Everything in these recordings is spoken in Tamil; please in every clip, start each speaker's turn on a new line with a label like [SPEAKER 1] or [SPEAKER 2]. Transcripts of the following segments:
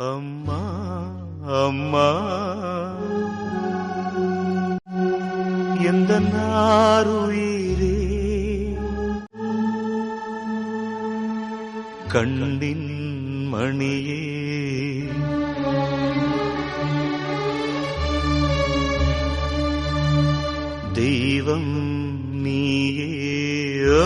[SPEAKER 1] அம்மா அம்மா எந்த நாருயிரே கண்ணின் மணியே தெய்வம் நீயே ஓ.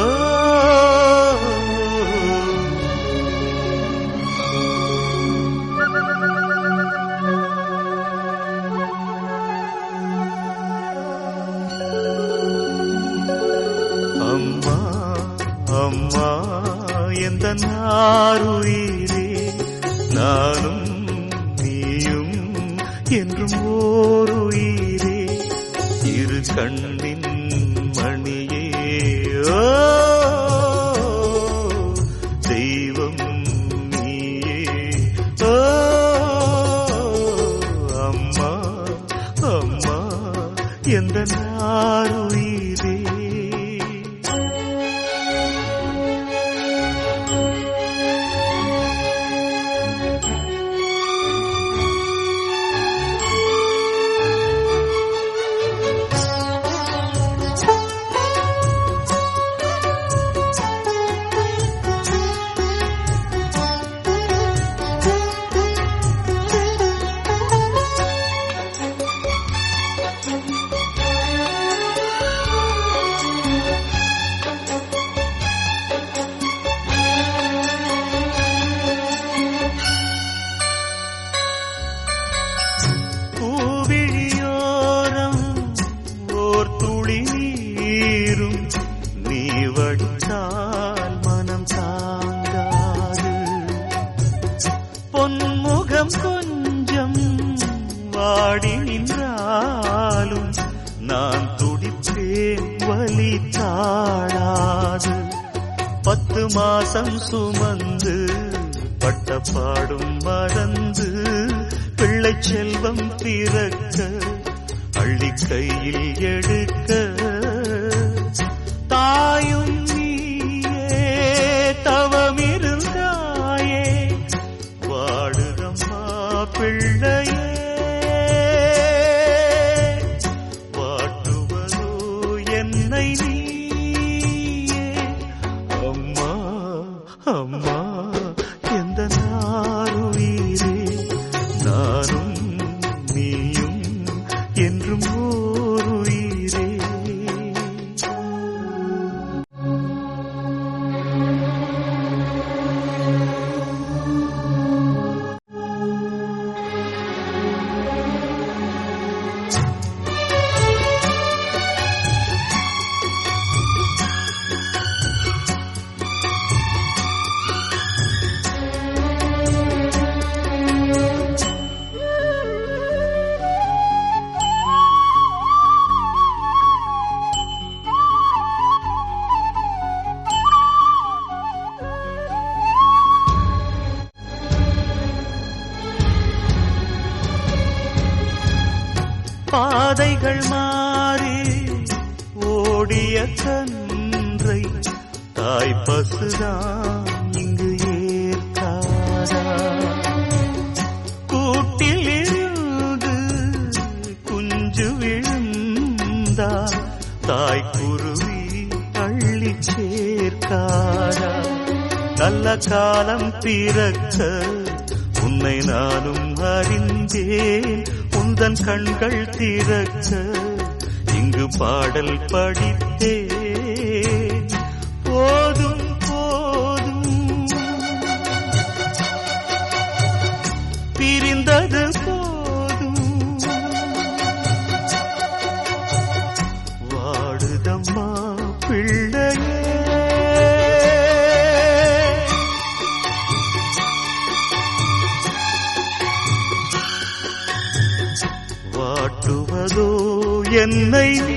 [SPEAKER 1] அம்மா அம்மா எந்த நாருயிரே நானும் நீயும் என்றும் ஓருயிரே இரு கண்ணின் மணியே ஓ தெய்வம் நீயே ஓ அம்மா அம்மா எந்த நாருயிரே பூவிழியோரம் ஓர் துளி நீரும் நீ வடித்தால் மனம் தாங்காது பொன்முகம் கொஞ்சம் வாடி நின்றாலும் நான் துடிப்பேன் வலி தாழாது பத்து மாசம் சுமந்து பட்ட பாடும் மறந்து பிள்ளை செல்வம் பிறக்க அள்ளி கையில் எடுக்க தாயும் நீயே தவமிருந்தாயே வாடுதம்மா பிள்ளையே வாட்டுவதோ என்னை நீயே அம்மா அம்மா எந்த நாருயிரே நானும் நீயும் என்றும் ஓருயிரே பாதைகள் மாறி ஓடிய கன்றை தாய் பசுதான் இங்கு ஏற்காதா கூட்டில் இருந்து குஞ்சு விழுந்தா தாய் குருவி அள்ளி சேர்க்காதா நல்ல காலம் பிறக்க உன்னை நானும் அறிந்தேன் உந்தன் கண்கள் திறக்க இங்கு பாடல் படித்தேன் போதும் போதும் பிரிந்தது போதும் வாடுதம்மா பிள்ளையே வாட்டுவதோ என்னை நீ